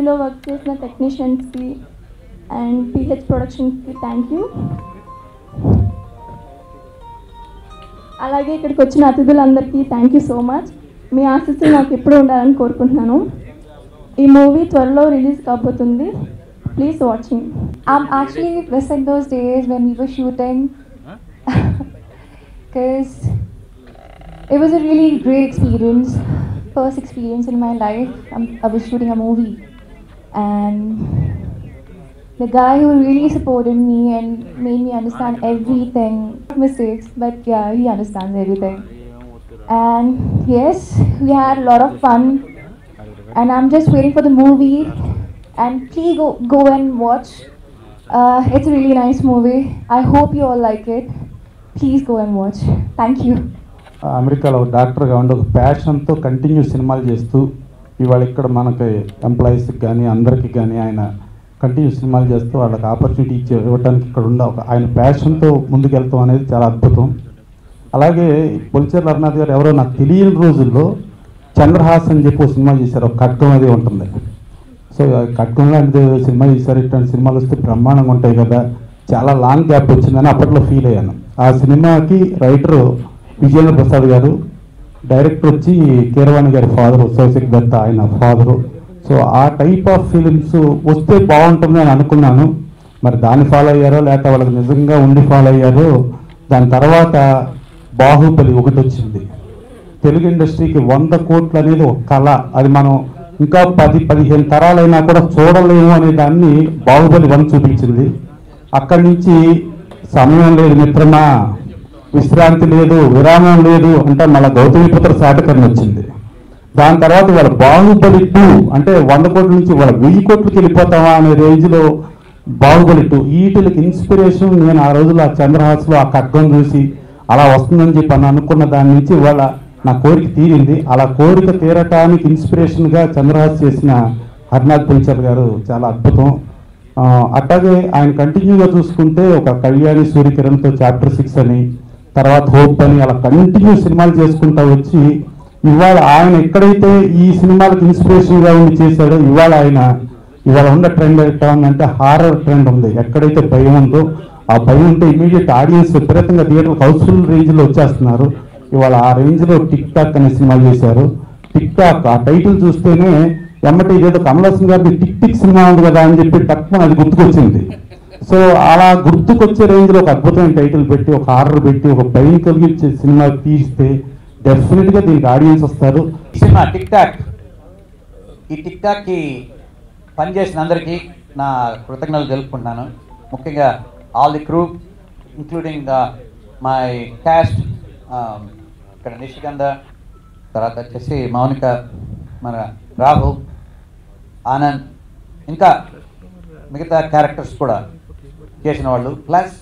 మూవీలో వర్క్ చేసిన టెక్నీషియన్స్కి అండ్ పిహెచ్ ప్రొడక్షన్స్కి థ్యాంక్ యూ అలాగే ఇక్కడికి వచ్చిన అతిథులందరికీ థ్యాంక్ యూ సో మచ్ మీ ఆశీస్సులు నాకు ఎప్పుడు ఉండాలని కోరుకుంటున్నాను ఈ మూవీ త్వరలో రిలీజ్ కాబోతుంది please watching I'm actually missing those days when we were shooting because it was a really great experience, first experience in my life. I'm, I was shooting a movie, and the guy who really supported me and made me understand everything, mistakes, but yeah, he understands everything. And yes, we had a lot of fun, and I'm just waiting for the movie. And please go go and watch. Uh, it's a really nice movie. I hope you all like it. Please go and watch. Thank you. అమెరికాలో ఒక డాక్టర్గా ఉండి ఒక ప్యాషన్తో continue సినిమాలు చేస్తూ ఇవాళ ఇక్కడ మనకి ఎంప్లాయీస్కి కానీ అందరికీ కానీ ఆయన కంటిన్యూ సినిమాలు చేస్తూ వాళ్ళకి ఆపర్చునిటీ ఇచ్చి ఇవ్వడానికి ఇక్కడ ఉన్న ఒక ఆయన ప్యాషన్తో ముందుకెళ్తాం అనేది చాలా అద్భుతం అలాగే పొలిచేర్ల అరుణాథ్ గారు ఎవరో నాకు తెలియని రోజుల్లో చంద్రహాస్ అని చెప్పి ఒక సినిమా చేశారు ఒక ఖడ్గం అది ఉంటుంది సో ఆ ఖడ్గం లాంటిది సినిమా చేశారు ఇట్లాంటి సినిమాలు వస్తే బ్రహ్మాండంగా ఉంటాయి కదా చాలా లాంగ్ గ్యాప్ వచ్చిందని అప్పట్లో ఫీల్ అయ్యాను ఆ సినిమాకి రైటరు విజయేంద్ర ప్రసాద్ గారు డైరెక్టర్ వచ్చి కీరవాణి గారి ఫాదర్ సౌశిక్ దత్త ఆయన ఫాదరు సో ఆ టైప్ ఆఫ్ ఫిలిమ్స్ వస్తే బాగుంటుంది అని అనుకున్నాను మరి దాన్ని ఫాలో అయ్యారో లేకపోతే వాళ్ళకి నిజంగా ఉండి ఫాలో అయ్యారో దాని తర్వాత బాహుబలి ఒకటి వచ్చింది తెలుగు ఇండస్ట్రీకి వంద కోట్లు అనేది ఒక కళ అది మనం ఇంకా పది పదిహేను తరాలైనా కూడా చూడలేము అనే దాన్ని బాహుబలి వన్ చూపించింది అక్కడి నుంచి సమయం లేదు మిత్రమా విశ్రాంతి లేదు విరామం లేదు అంటే మళ్ళీ గౌతమిపుత్ర శాతకరణ వచ్చింది దాని తర్వాత వాళ్ళ బాహుబలి టూ అంటే వంద కోట్ల నుంచి వాళ్ళ వెయ్యి కోట్లకి వెళ్ళిపోతామా అనే రేంజ్లో బాహుబలి టూ వీటికి ఇన్స్పిరేషన్ నేను ఆ రోజుల్లో ఆ చంద్రహాస్లో ఆ ఖడ్గం చూసి అలా వస్తుందని చెప్పి అని అనుకున్న దాని నుంచి ఇవాళ నా కోరిక తీరింది అలా కోరిక తీరటానికి ఇన్స్పిరేషన్గా చంద్రహాస్ చేసిన హర్నాథ్ పిల్చర్ గారు చాలా అద్భుతం ఆ, అట్లాగే ఆయన కంటిన్యూగా చూసుకుంటే ఒక కళ్యాణి సూర్యకిరణ్తో చాప్టర్ సిక్స్ అని తర్వాత హోప్ అని అలా కంటిన్యూ సినిమాలు చేసుకుంటా వచ్చి ఇవాళ ఆయన ఎక్కడైతే ఈ సినిమాలకు ఇన్స్పిరేషన్గా ఉండి చేశాడో ఇవాళ ఆయన ఇవాళ ఉన్న ట్రెండ్ ఎట్లా ఉందంటే హారర్ ట్రెండ్ ఉంది ఎక్కడైతే భయం ఉందో ఆ భయం ఉంటే ఇమీడియట్ ఆడియన్స్ విపరీతంగా థియేటర్ హౌస్ఫుల్ రేంజ్లో వచ్చేస్తున్నారు ఇవాళ ఆ రేంజ్లో టిక్ టాక్ అనే సినిమా చేశారు టిక్ టాక్ ఆ టైటిల్ చూస్తేనే ఎమ్మటి ఇదేదో కమల్ హాసన్ గారి టిక్ టిక్ సినిమా ఉంది కదా అని చెప్పి తక్కువ అది గుర్తుకొచ్చింది సో అలా గుర్తుకొచ్చే రేంజ్లో ఒక అద్భుతమైన టైటిల్ పెట్టి ఒక ఆర్డర్ పెట్టి ఒక భయం కలిగించే సినిమా తీస్తే డెఫినెట్గా దీనికి ఆడియన్స్ వస్తారు ఈ సినిమా టిక్ టాక్ ఈ టిక్ టాక్కి పనిచేసిన అందరికీ నా కృతజ్ఞతలు తెలుపుకుంటున్నాను ముఖ్యంగా all the crew including my cast ఇక్కడ నిషికంద తర్వాత వచ్చేసి మౌనిక మన రాహుల్ ఆనంద్ ఇంకా మిగతా క్యారెక్టర్స్ కూడా చేసిన వాళ్ళు ప్లస్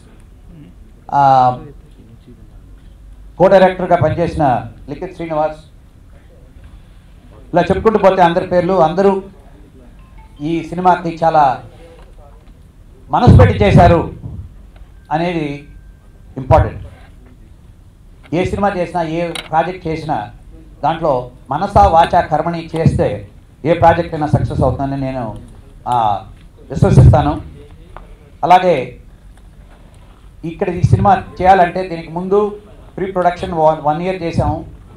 కో డైరెక్టర్గా పనిచేసిన లిఖిత్ శ్రీనివాస్ ఇలా చెప్పుకుంటూ పోతే అందరి పేర్లు అందరూ ఈ సినిమాకి చాలా మనసు పెట్టి చేశారు అనేది ఇంపార్టెంట్ ఏ సినిమా చేసినా ఏ ప్రాజెక్ట్ చేసినా దాంట్లో మనసా వాచా కర్మని చేస్తే ఏ ప్రాజెక్ట్ అయినా సక్సెస్ అవుతుందని నేను ఆ, విశ్వసిస్తాను అలాగే ఇక్కడ ఈ సినిమా చేయాలంటే దీనికి ముందు ప్రీ ప్రొడక్షన్ వన్ ఇయర్ చేసాము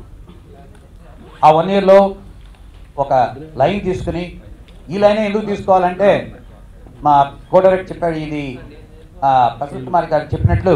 ఆ వన్ ఇయర్లో ఒక లైన్ తీసుకుని ఈ లైన్ ఎందుకు తీసుకోవాలంటే మా కో డైరెక్టర్ చెప్పాడు ఇది ఆ, ప్రసన్న కుమార్ గారు చెప్పినట్లు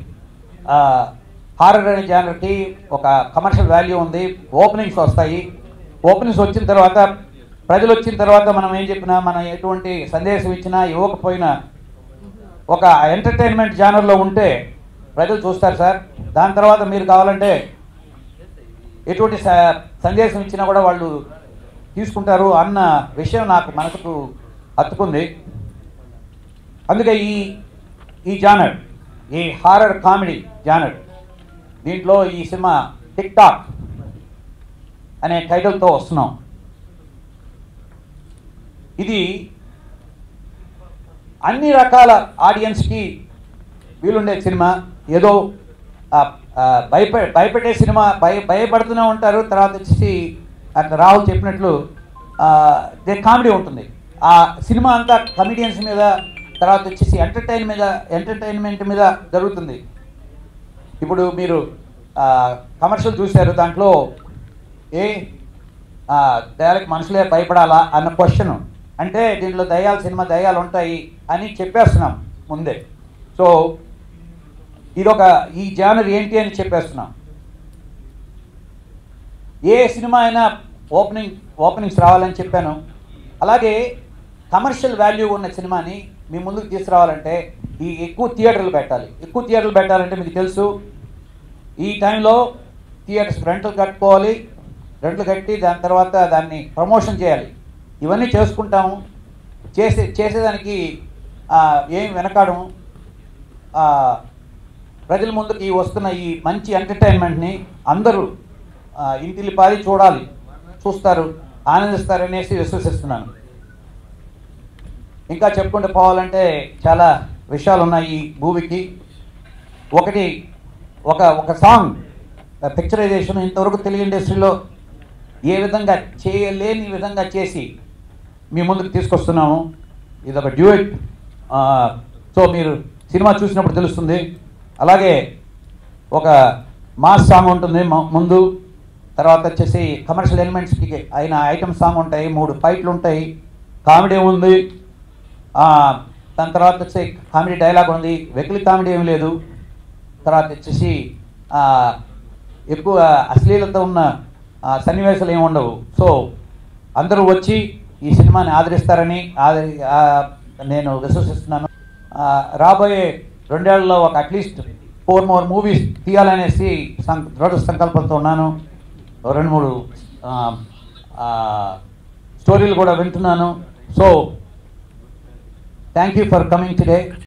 హారర్ అనే జానర్కి ఒక కమర్షియల్ వాల్యూ ఉంది ఓపెనింగ్స్ వస్తాయి ఓపెనింగ్స్ వచ్చిన తర్వాత ప్రజలు వచ్చిన తర్వాత మనం ఏం చెప్పినా మనం ఎటువంటి సందేశం ఇచ్చినా ఇవ్వకపోయినా ఒక ఎంటర్టైన్మెంట్ జానర్లో ఉంటే ప్రజలు చూస్తారు సార్ దాని తర్వాత మీరు కావాలంటే ఎటువంటి స- సందేశం ఇచ్చినా కూడా వాళ్ళు తీసుకుంటారు అన్న విషయం నాకు మనసుకు హత్తుకుంది అందుకే ఈ ఈ జానర్ ఈ హారర్ కామెడీ జానర్ దీంట్లో ఈ సినిమా టిక్ టాక్ అనే టైటిల్తో వస్తున్నాం ఇది అన్ని రకాల ఆడియన్స్కి వీలుండే సినిమా ఏదో ఆ, ఆ, భయపె భయపెట్టే సినిమా భయ భయపడుతూనే ఉంటారు తర్వాత వచ్చేసి అక్కడ రాహుల్ చెప్పినట్లు దే కామెడీ ఉంటుంది ఆ సినిమా అంతా కమిడియన్స్ మీద తర్వాత వచ్చేసి ఎంటర్టైన్ మీద ఎంటర్టైన్మెంట్ మీద జరుగుతుంది ఇప్పుడు మీరు కమర్షియల్ చూశారు దాంట్లో ఏ ఆ, దయాలకు మనుషులే భయపడాలా అన్న క్వశ్చన్ అంటే దీంట్లో దయాలు సినిమా దయాలు ఉంటాయి అని చెప్పేస్తున్నాం ముందే సో ఇదొక ఈ జానర్ ఏంటి అని చెప్పేస్తున్నాం ఏ సినిమా అయినా ఓపెనింగ్ ఓపెనింగ్స్ రావాలని చెప్పాను అలాగే కమర్షియల్ వాల్యూ ఉన్న సినిమాని మీ ముందుకు తీసుకురావాలంటే ఈ ఎక్కువ థియేటర్లు పెట్టాలి ఎక్కువ థియేటర్లు పెట్టాలంటే మీకు తెలుసు ఈ టైంలో థియేటర్స్ రెంట్లు కట్టుకోవాలి రెంట్లు కట్టి దాని తర్వాత దాన్ని ప్రమోషన్ చేయాలి ఇవన్నీ చేసుకుంటాము చేసే చేసేదానికి ఆ, ఏం వెనకాడము ఆ, ప్రజల ముందుకి వస్తున్న ఈ మంచి ఎంటర్టైన్మెంట్ని అందరూ ఆ, ఇంటిల్లి పాది చూడాలి చూస్తారు ఆనందిస్తారనేసి విశ్వసిస్తున్నాను ఇంకా చెప్పుకుంటూ పోవాలంటే చాలా విషయాలు ఉన్నాయి ఈ మూవీకి ఒకటి ఒక ఒక సాంగ్ పిక్చరైజేషన్ ఇంతవరకు తెలుగు ఇండస్ట్రీలో ఏ విధంగా చేయలేని విధంగా చేసి మీ ముందుకు తీసుకొస్తున్నాము ఇది ఒక డ్యూయట్ సో మీరు సినిమా చూసినప్పుడు తెలుస్తుంది అలాగే ఒక మాస్ సాంగ్ ఉంటుంది మ- ముందు తర్వాత వచ్చేసి కమర్షియల్ ఎలిమెంట్స్కి అయిన ఐటమ్ సాంగ్ ఉంటాయి మూడు ఫైట్లు ఉంటాయి కామెడీ ఉంది ఆ, దాని తర్వాత వచ్చి కామెడీ డైలాగ్ ఉంది వెకిలి కామెడీ ఏమి లేదు తర్వాత వచ్చేసి ఆ, ఎక్కువ అశ్లీలత ఉన్న ఆ, సన్నివేశాలు ఏమి ఉండవు సో అందరూ వచ్చి ఈ సినిమాని ఆదరిస్తారని ఆదరి ఆ, నేను విశ్వసిస్తున్నాను ఆ, రాబోయే రెండేళ్లలో ఒక అట్లీస్ట్ ఫోర్ మోర్ మూవీస్ తీయాలనేసి సం దృఢ సంకల్పంతో ఉన్నాను ఓ రెండు మూడు ఆ, ఆ, స్టోరీలు కూడా వింటున్నాను so thank you for coming today